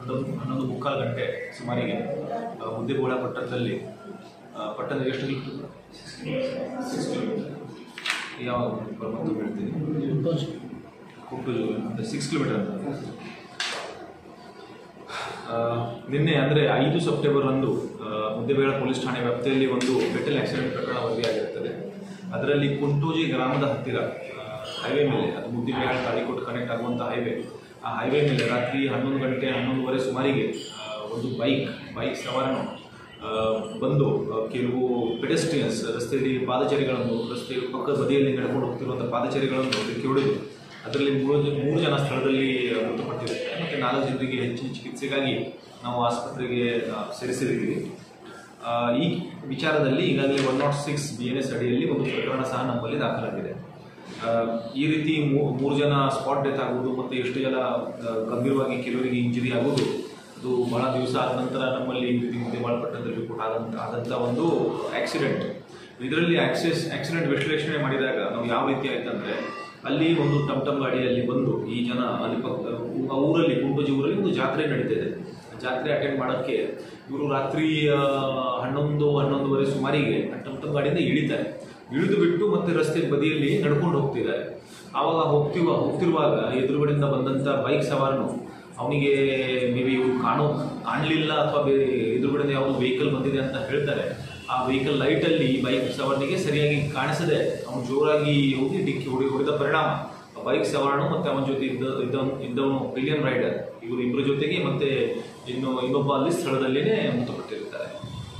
ಹನ್ನೊಂದು ಹನ್ನೊಂದು ಮುಕ್ಕಾಲು ಗಂಟೆ ಸುಮಾರಿಗೆ ಆ, ಮುದ್ದೇಬೋಳ ಪಟ್ಟಣದಲ್ಲಿ ಆ, ಪಟ್ಟಣದ ಎಷ್ಟು ಕಿಲೋಮೀಟರ್ ಸಿಕ್ಸ್ ಕಿಲೋಮೀಟರ್ ಯಾವ ಮತ್ತು ಹೇಳ್ತೀನಿ ಕುಂಟೂರು ಅಂತ ಸಿಕ್ಸ್ ಕಿಲೋಮೀಟರ್ ಅಂತ ಆ, ನಿನ್ನೆ ಅಂದರೆ ಐದು ಸೆಪ್ಟೆಂಬರ್ ಅಂದು ಆ, ಮುದ್ದೇಬೇಳ ಪೊಲೀಸ್ ಠಾಣೆ ವ್ಯಾಪ್ತಿಯಲ್ಲಿ ಒಂದು ಫೆಟಲ್ ಆಕ್ಸಿಡೆಂಟ್ ಪ್ರಕರಣ ವರದಿಯಾಗಿರುತ್ತದೆ ಅದರಲ್ಲಿ ಕುಂಟೂಜಿ ಗ್ರಾಮದ ಹತ್ತಿರ ಹೈವೇ ಮೇಲೆ ಅದು ಮುದ್ದೇಬೇಳ ತಾಳಿಕೋಟ್ ಕನೆಕ್ಟ್ ಆಗುವಂಥ ಹೈವೇ ಆ ಹೈವೇ ಮೇಲೆ ರಾತ್ರಿ ಹನ್ನೊಂದು ಗಂಟೆ ಹನ್ನೊಂದುವರೆ ಸುಮಾರಿಗೆ ಆ, ಒಂದು ಬೈಕ್ ಬೈಕ್ ಸವಾರನು ಆ, ಬಂದು ಆ, ಕೆಲವು ಪೆಡೆಸ್ಟ್ರಿಯನ್ಸ್ ರಸ್ತೆಯಲ್ಲಿ ಪಾದಚಾರಿಗಳನ್ನು ರಸ್ತೆ ಪಕ್ಕದ ಬದಿಯಲ್ಲಿ ನಡ್ಕೊಂಡು ಹೋಗ್ತಿರುವಂಥ ಪಾದಚಾರಿಗಳನ್ನು ಅದಕ್ಕೆ ಹೊಡೆದು ಅದರಲ್ಲಿ ಮೂರು ಜನ ಮೂರು ಜನ ಸ್ಥಳದಲ್ಲಿ ಮೃತಪಟ್ಟಿದ್ದಾರೆ ಮತ್ತು ನಾಲ್ಕು ಜನರಿಗೆ ಹೆಚ್ಚಿನ ಚಿಕಿತ್ಸೆಗಾಗಿ ನಾವು ಆಸ್ಪತ್ರೆಗೆ ಆ, ಸೇರಿಸಿದ್ದೀವಿ ಆ, ಈ ವಿಚಾರದಲ್ಲಿ ಈಗಾಗಲೇ one not six B N S ಅಡಿಯಲ್ಲಿ ಒಂದು ಪ್ರಕರಣ ಸಹ ನಮ್ಮಲ್ಲಿ ದಾಖಲಾಗಿದೆ ಆ, ಈ ರೀತಿ ಮೂ- ಮೂರು ಜನ ಸ್ಪಾಟ್ ಡೆತ್ ಆಗುವುದು ಮತ್ತು ಎಷ್ಟು ಜನ ಆ, ಗಂಭೀರವಾಗಿ ಕೆಲವರಿಗೆ ಇಂಜುರಿ ಆಗುವುದು ಅದು ಬಹಳ ದಿವಸ ಆದ ನಂತರ ನಮ್ಮಲ್ಲಿ ಈ ರೀತಿ ಮುಂದೆ ಪಟ್ಟಣದಲ್ಲಿ ರಿಪೋರ್ಟ್ ಆದಂಥ ಆದಂಥ ಒಂದು ಆಕ್ಸಿಡೆಂಟ್ ಇದರಲ್ಲಿ ಆಕ್ಸಿಸ್ ಆಕ್ಸಿಡೆಂಟ್ ವಿಶ್ಲೇಷಣೆ ಮಾಡಿದಾಗ ನಾವು ಯಾವ ರೀತಿ ಆಯ್ತಂದ್ರೆ ಅಲ್ಲಿ ಒಂದು ಟಮ್ ಟಮ್ ಗಾಡಿಯಲ್ಲಿ ಬಂದು ಈ ಜನ ಅಲ್ಲಿ ಪಕ್ಕ ಆ ಊರಲ್ಲಿ ಕುಂಟೋಜಿ ಊರಲ್ಲಿ ಒಂದು ಜಾತ್ರೆ ನಡೀತಿದೆ ಜಾತ್ರೆ ಅಟೆಂಡ್ ಮಾಡೋಕ್ಕೆ ಇವರು ರಾತ್ರಿ ಆ, ಹನ್ನೊಂದು ಹನ್ನೊಂದುವರೆ ಸುಮಾರಿಗೆ ಆ ಟಮ್ ಟಮ್ ಗಾಡಿಯಿಂದ ಇಳಿತಾರೆ ಇಳಿದು ಬಿಟ್ಟು ಮತ್ತೆ ರಸ್ತೆ ಬದಿಯಲ್ಲಿ ನಡ್ಕೊಂಡು ಹೋಗ್ತಿದ್ದಾರೆ ಆವಾಗ ಹೋಗ್ತಿವ ಹೋಗ್ತಿರುವಾಗ ಎದುರುಗಡೆಯಿಂದ ಬಂದಂಥ ಬೈಕ್ ಸವಾರನು ಅವನಿಗೆ ಮೇ ಬಿ ಇವ್ರು ಕಾಣೋ ಕಾಣಲಿಲ್ಲ ಅಥವಾ ಬೇರೆ ಎದುರುಗಡೆ ಯಾವುದು ವೆಹಿಕಲ್ ಬಂದಿದೆ ಅಂತ ಹೇಳ್ತಾರೆ ಆ ವೆಹಿಕಲ್ ಲೈಟಲ್ಲಿ ಈ ಬೈಕ್ ಸವಾರನಿಗೆ ಸರಿಯಾಗಿ ಕಾಣಿಸದೆ ಅವನು ಜೋರಾಗಿ ಹೋಗಿ ಡಿಕ್ಕಿ ಹೊಡಿ ಹೊಡೆದ ಪರಿಣಾಮ ಆ ಬೈಕ್ ಸವಾರನು ಮತ್ತೆ ಅವನ ಜೊತೆ ಇದ್ದ ಇದ್ದವನು ಇದ್ದವನು ಪಿಲಿಯನ್ ರೈಡರ್ ಇವರು ಇಬ್ಬರ ಜೊತೆಗೆ ಮತ್ತೆ ಇನ್ನು ಇನ್ನೊಬ್ಬ ಅಲ್ಲಿ ಸ್ಥಳದಲ್ಲಿನೇ ಮೃತಪಟ್ಟಿರ್ತಾರೆ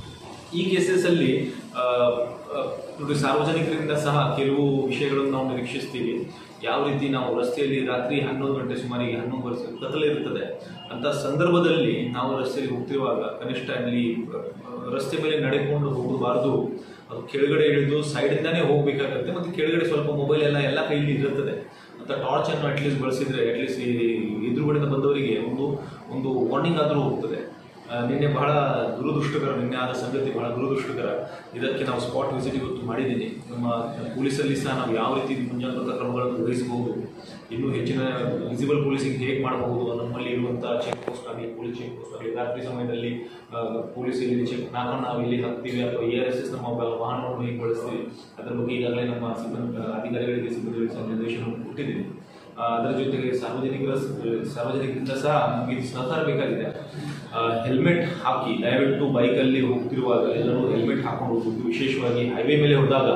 ಈ ಕೇಸಸಲ್ಲಿ ಆ, ಆ, ನೋಡಿ ಸಾರ್ವಜನಿಕರಿಂದ ಸಹ ಕೆಲವು ವಿಷಯಗಳನ್ನು ನಾವು ನಿರೀಕ್ಷಿಸ್ತೀವಿ ಯಾವ ರೀತಿ ನಾವು ರಸ್ತೆಯಲ್ಲಿ ರಾತ್ರಿ ಹನ್ನೊಂದು ಗಂಟೆ ಸುಮಾರಿಗೆ ಹನ್ನೊಂದು ವರ್ಷ ಕತ್ತಲೆ ಇರ್ತದೆ ಅಂತ ಸಂದರ್ಭದಲ್ಲಿ ನಾವು ರಸ್ತೆಯಲ್ಲಿ ಹೋಗ್ತಿರುವಾಗ ಕನಿಷ್ಠ ಅಲ್ಲಿ ಆ, ರಸ್ತೆ ಮೇಲೆ ನಡೆಕೊಂಡು ಹೋಗಬಾರ್ದು ಅದು ಕೆಳಗಡೆ ಇಳಿದು ಸೈಡಿಂದಾನೇ ಹೋಗ್ಬೇಕಾಗತ್ತೆ ಮತ್ತು ಕೆಳಗಡೆ ಸ್ವಲ್ಪ ಮೊಬೈಲ್ ಎಲ್ಲ ಎಲ್ಲ ಕೈಲಿ ಇರುತ್ತದೆ ಅಂತ ಟಾರ್ಚ್ ಅನ್ನು ಅಟ್ಲೀಸ್ಟ್ ಬಳಸಿದ್ರೆ ಅಟ್ಲೀಸ್ಟ್ ಈ ಎದುರುಗಡೆಯಿಂದ ಬಂದವರಿಗೆ ಒಂದು ಒಂದು ವಾರ್ನಿಂಗ್ ಆದರೂ ಹೋಗ್ತದೆ ಆ, ನಿನ್ನೆ ಬಹಳ ದುರದೃಷ್ಟಕರ ನಿನ್ನೆ ಆದ ಸಂಗತಿ ಬಹಳ ದುರದೃಷ್ಟಕರ ಇದಕ್ಕೆ ನಾವು ಸ್ಪಾಟ್ ವಿಸಿಟ್ ಇವತ್ತು ಮಾಡಿದ್ದೀನಿ ನಮ್ಮ ಪೊಲೀಸಲ್ಲಿ ಸಹ ನಾವು ಯಾವ ರೀತಿ ಮುಂಜಾಗ್ರತಾ ಕ್ರಮಗಳನ್ನು ವಹಿಸಬಹುದು ಇನ್ನೂ ಹೆಚ್ಚಿನ ವಿಸಿಬಲ್ ಪೊಲೀಸಿಂಗ್ ಹೇಗೆ ಮಾಡಬಹುದು ನಮ್ಮಲ್ಲಿ ಇರುವಂಥ ಚೆಕ್ ಪೋಸ್ಟ್ ಆಗಲಿ ಪೊಲೀಸ್ ಚೆಕ್ ಪೋಸ್ಟ್ ಆಗಲಿ ರಾತ್ರಿ ಸಮಯದಲ್ಲಿ ಆ, ಪೊಲೀಸ್ ಇಲ್ಲಿ ಚೆಕ್ ನಾಲ್ಕು ನಾವು ಇಲ್ಲಿ ಹಾಕ್ತೀವಿ ಅಥವಾ ಎ ಆರ್ ಎಸ್ ಎಸ್ ನಮ್ಮ ಬ- ವಾಹನವನ್ನು ಹೇಗೆ ಬಳಸ್ತೀವಿ ಅದರ ಬಗ್ಗೆ ಈಗಾಗಲೇ ನಮ್ಮ ಸಿಬ್ಬಂದಿ ಅಧಿಕಾರಿಗಳಿಗೆ ಸಿಬ್ಬಂದಿಗಳಿಗೆ ಸಹ ನಿರ್ದೇಶನವನ್ನು ಕೊಟ್ಟಿದ್ದೀನಿ ಆ, ಅದರ ಜೊತೆಗೆ ಸಾರ್ವಜನಿಕರ ಸಾರ್ವಜನಿಕರಿಂದ ಸಹ ನಮಗೆ ಇದು ಸಹಕಾರ ಬೇಕಾಗಿದೆ ಹೆಲ್ಮೆಟ್ ಹಾಕಿ ದಯವಿಟ್ಟು ಬೈಕಲ್ಲಿ ಹೋಗ್ತಿರುವಾಗ ಎಲ್ಲರೂ ಹೆಲ್ಮೆಟ್ ಹಾಕೊಂಡು ಹೋಗ್ಬೇಕು ವಿಶೇಷವಾಗಿ ಹೈವೇ ಮೇಲೆ ಹೋದಾಗ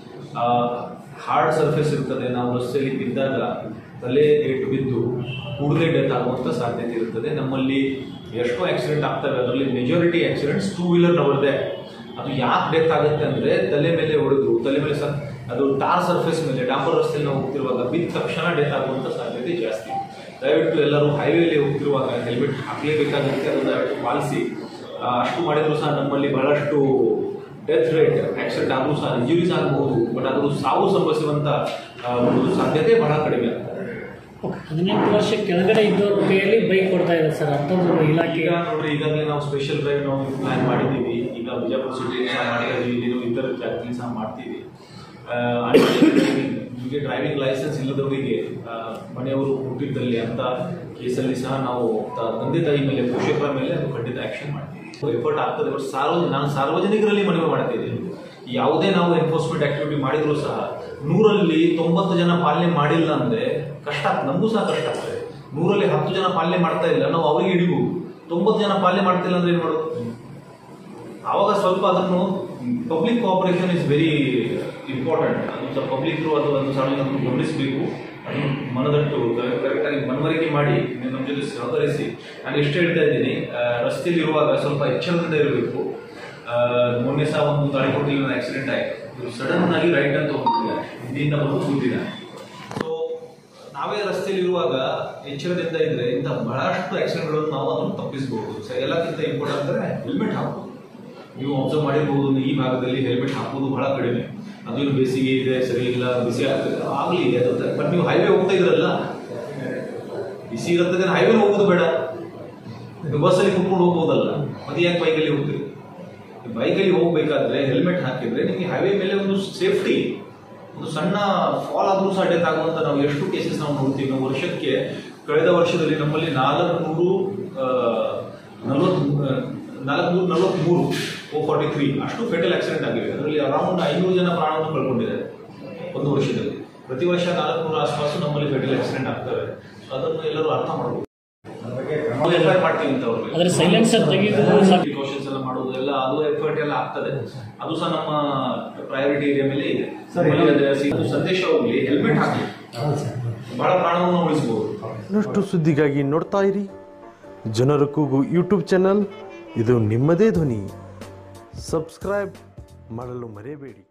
ಹಾರ್ಡ್ ಸರ್ಫೇಸ್ ಇರ್ತದೆ ನಾವು ರಸ್ತೆಯಲ್ಲಿ ಬಿದ್ದಾಗ ತಲೆ ಏಟು ಬಿದ್ದು ಕೂಡಲೇ ಡೆತ್ ಆಗುವಂಥ ಸಾಧ್ಯತೆ ಇರುತ್ತದೆ ನಮ್ಮಲ್ಲಿ ಎಷ್ಟೋ ಆಕ್ಸಿಡೆಂಟ್ ಆಗ್ತವೆ ಅದರಲ್ಲಿ ಮೆಜಾರಿಟಿ ಆಕ್ಸಿಡೆಂಟ್ಸ್ ಟೂ ವೀಲರ್ನವರದೇ ಅದು ಯಾಕೆ ಡೆತ್ ಆಗುತ್ತೆ ಅಂದರೆ ತಲೆ ಮೇಲೆ ಹೊಡೆದು ತಲೆ ಮೇಲೆ ಸ ಅದು ಟಾರ್ ಸರ್ಫೇಸ್ ಮೇಲೆ ಡಾಂಬರ್ ರಸ್ತೆಯಲ್ಲಿ ನಾವು ಹೋಗ್ತಿರುವಾಗ ಬಿದ್ದ ತಕ್ಷಣ ಡೆತ್ ಆಗುವಂಥ ಸಾಧ್ಯತೆ ಜಾಸ್ತಿ ದಯವಿಟ್ಟು ಎಲ್ಲರೂ ಹೈವೇಲಿ ಹೋಗ್ತಿರುವಾಗ ಹೆಲ್ಮೆಟ್ ಹಾಕಲೇಬೇಕಾಗುತ್ತೆ ಅದನ್ನು ದಯವಿಟ್ಟು ಪಾಲಿಸಿ ಆ, ಅಷ್ಟು ಮಾಡಿದರೂ ಸಹ ನಮ್ಮಲ್ಲಿ ಬಹಳಷ್ಟು ಡೆತ್ ರೇಟ್ ಆಕ್ಸಿಡೆಂಟ್ ಆದರೂ ಸಹ ಇಂಜುರೀಸ್ ಆಗಬಹುದು ಬಟ್ ಅದು ಸಾವು ಸಂಭವಿಸುವಂಥ ಆ, ಒಂದು ಸಾಧ್ಯತೆ ಬಹಳ ಕಡಿಮೆ ಆಗ್ತದೆ ಓಕೆ ಹದಿನೆಂಟು ವರ್ಷ ಕೆಳಗಡೆ ಇದ್ದವ್ರ ಕೈಯಲ್ಲಿ ಬೈಕ್ ಕೊಡ್ತಾ ಇದೆ ಸರ್ ಅಂಥದ್ದು ಇಲಾಖೆ ಈಗ ನೋಡ್ರಿ ಈಗಾಗಲೇ ನಾವು ಸ್ಪೆಷಲ್ ಡ್ರೈವ್ ನಾವು ಪ್ಲಾನ್ ಮಾಡಿದ್ದೀವಿ ಈಗ ಬಿಜಾಪುರ ಸಿಟಿ ಸಹ ಮಾಡ್ತಾ ಇದೀವಿ ಇಲ್ಲಿ ನಾವು ಇತರ ಜಾಗದಲ್ಲಿ ಸಹ ಮಾಡ್ತೀವಿ ಆ, ನಿಮಗೆ ಡ್ರೈವಿಂಗ್ ಲೈಸೆನ್ಸ್ ಇಲ್ಲದವರಿಗೆ ಆ, ಮನೆಯವರು ಹುಟ್ಟಿದ್ದಲ್ಲಿ ಅಂತ ಕೇಸಲ್ಲಿ ಸಹ ನಾವು ತ- ತಂದೆ ತಾಯಿ ಮೇಲೆ ಪೋಷಕರ ಮೇಲೆ ಅದು ಖಂಡಿತ ಆಕ್ಷನ್ ಮಾಡ್ತೀವಿ ಎಫರ್ಟ್ ಆಗ್ತದೆ ಬಟ್ ಸಾರ್ವಜನಿಕ ನಾನು ಸಾರ್ವಜನಿಕರಲ್ಲಿ ಮನವಿ ಮಾಡ್ತಿದ್ದೀನಿ ಯಾವುದೇ ನಾವು ಎನ್ಫೋರ್ಸ್ಮೆಂಟ್ ಆಕ್ಟಿವಿಟಿ ಮಾಡಿದರೂ ಸಹ ನೂರಲ್ಲಿ ತೊಂಬತ್ತು ಜನ ಪಾಲನೆ ಮಾಡಿಲ್ಲ ಅಂದ್ರೆ ಕಷ್ಟ ಆಗ್ತದೆ ನಮಗೂ ಸಹ ಕಷ್ಟ ಆಗ್ತದೆ ನೂರಲ್ಲಿ ಹತ್ತು ಜನ ಪಾಲನೆ ಮಾಡ್ತಾ ಇಲ್ಲ ನಾವು ಅವರಿಗೆ ಹಿಡಿಬಹುದು ತೊಂಬತ್ತು ಜನ ಪಾಲನೆ ಮಾಡ್ತಿಲ್ಲ ಅಂದ್ರೆ ಏನು ಮಾಡೋದು ಆವಾಗ ಸ್ವಲ್ಪ ಅದನ್ನು public cooperation is very important ಅದು ಸ್ವಲ್ಪ ಪಬ್ಲಿಕ್ ಅದು ಒಂದು ಸಾರ್ವಜನಿಕರು ಗಮನಿಸಬೇಕು ಅದನ್ನು ಮನದಟ್ಟು ಕರೆಕ್ಟಾಗಿ ಮನವರಿಕೆ ಮಾಡಿ ನೀವು ನಮ್ಮ ಜೊತೆ ಸಹಕರಿಸಿ ನಾನು ಎಷ್ಟು ಹೇಳ್ತಾ ಇದ್ದೀನಿ ಆ, ರಸ್ತೆಯಲ್ಲಿ ಇರುವಾಗ ಸ್ವಲ್ಪ ಎಚ್ಚರದಿಂದ ಇರಬೇಕು ಆ, ಮೊನ್ನೆ ಸಹ ಒಂದು ತಾಳಿಕೋಟೆಯಲ್ಲಿ ಒಂದು ಆಕ್ಸಿಡೆಂಟ್ ಆಯಿತು ಸಡನ್ ಆಗಿ ರೈಟ್ ಅಂತ ಹೋಗ್ತಿದ್ದಾರೆ ಹಿಂದಿಯಿಂದ ಬಂದು ಕೂತಿದ್ದಾರೆ ಸೊ ನಾವೇ ರಸ್ತೆಯಲ್ಲಿ ಇರುವಾಗ ಎಚ್ಚರದಿಂದ ಇದ್ರೆ ಇಂಥ ಬಹಳಷ್ಟು ಆಕ್ಸಿಡೆಂಟ್ಗಳನ್ನು ನಾವು ಅದನ್ನು ತಪ್ಪಿಸಬಹುದು ಸೊ ಎಲ್ಲಕ್ಕಿಂತ ಇಂಪಾರ್ಟೆಂಟ್ ಅಂದ್ರೆ ಹೆಲ್ಮೆಟ್ ಹಾಕೋದು ನೀವು ಅಬ್ಸರ್ವ್ ಮಾಡಿರ್ಬೋದು ಈ ಭಾಗದಲ್ಲಿ ಹೆಲ್ಮೆಟ್ ಹಾಕೋದು ಬಹಳ ಕಡಿಮೆ ಅದು ಏನು ಬೇಸಿಗೆ ಇದೆ ಸರಿ ಇಲ್ಲ ಬಿಸಿ ಆಗ್ತದೆ ಆಗಲಿ ಅದು ಬಟ್ ನೀವು ಹೈವೇ ಹೋಗ್ತಾ ಇದ್ರಲ್ಲ ಬಿಸಿ ಇರ್ತದೆ ಹೈವೇ ಹೋಗೋದು ಬೇಡ ನೀವು ಬಸ್ಸಲ್ಲಿ ಕುತ್ಕೊಂಡು ಹೋಗ್ಬೋದಲ್ಲ ಮತ್ತೆ ಯಾಕೆ ಬೈಕಲ್ಲಿ ಹೋಗ್ತೀರಿ ಬೈಕಲ್ಲಿ ಹೋಗ್ಬೇಕಾದ್ರೆ ಹೆಲ್ಮೆಟ್ ಹಾಕಿದ್ರೆ ನಿಮಗೆ ಹೈವೇ ಮೇಲೆ ಒಂದು ಸೇಫ್ಟಿ ಒಂದು ಸಣ್ಣ ಫಾಲ್ ಆದರೂ ಸಹ ಡೆತ್ ಆಗುವಂತ ನಾವು ಎಷ್ಟು ಕೇಸಸ್ ನಾವು ನೋಡ್ತೀವಿ ನಾವು ವರ್ಷಕ್ಕೆ ಕಳೆದ ವರ್ಷದಲ್ಲಿ ನಮ್ಮಲ್ಲಿ ನಾಲ್ಕುನೂರು ನಲವತ್ತ್ ನಾಲ್ಕುನೂರ ನಲವತ್ತ್ಮೂರು ಓ ಫಾರ್ಟಿ ತ್ರೀ ಅಷ್ಟು ಫೆಟಲ್ ಆಕ್ಸಿಡೆಂಟ್ ಆಗಿವೆ ಅದರಲ್ಲಿ ಅರೌಂಡ್ ಐನೂರು ಜನ ಪ್ರಾಣವನ್ನು ಕಳ್ಕೊಂಡಿದ್ದಾರೆ ಒಂದು ವರ್ಷದಲ್ಲಿ ಪ್ರತಿ ವರ್ಷ ನಾಲ್ಕುನೂರ ಆಸ್ಪಾಸು ನಮ್ಮಲ್ಲಿ ಫೆಟಲ್ ಆಕ್ಸಿಡೆಂಟ್ ಆಗ್ತವೆ ಅದನ್ನು ಎಲ್ಲರೂ ಅರ್ಥ ಮಾಡಬೇಕು ನಾವು ಎಫ್ಐಆರ್ ಮಾಡ್ತೀವಿ ಅಂತ ಅವ್ರಿಗೆ ಆದರೆ ಸೈಲೆನ್ಸರ್ ತೆಗೆದು ಸಾಕು ಪ್ರಿಕಾಷನ್ಸ್ ಎಲ್ಲ ಮಾಡೋದು ಎಲ್ಲ ಅದು ಎಫರ್ಟ್ ಎಲ್ಲ ಆಗ್ತದೆ ಅದು ಸಹ ನಮ್ಮ ಪ್ರಯಾರಿಟಿ ಏರಿಯಾ ಮೇಲೆ ಇದೆ ಅದು ಸಂದೇಶ ಹೋಗ್ಲಿ ಹೆಲ್ಮೆಟ್ ಹಾಕಿ ಬಹಳ ಪ್ರಾಣವನ್ನು ಉಳಿಸಬಹುದು ಇನ್ನಷ್ಟು ಸುದ್ದಿಗಾಗಿ ನೋಡ್ತಾ ಇರಿ ಜನರ ಕೂಗು ಯೂಟ್ಯೂಬ್ ಚಾನಲ್ ಇದು ನಿಮ್ಮದೇ ಧ್ವನಿ ಸಬ್ಸ್ಕ್ರೈಬ್ ಮಾಡಲು ಮರೆಯಬೇಡಿ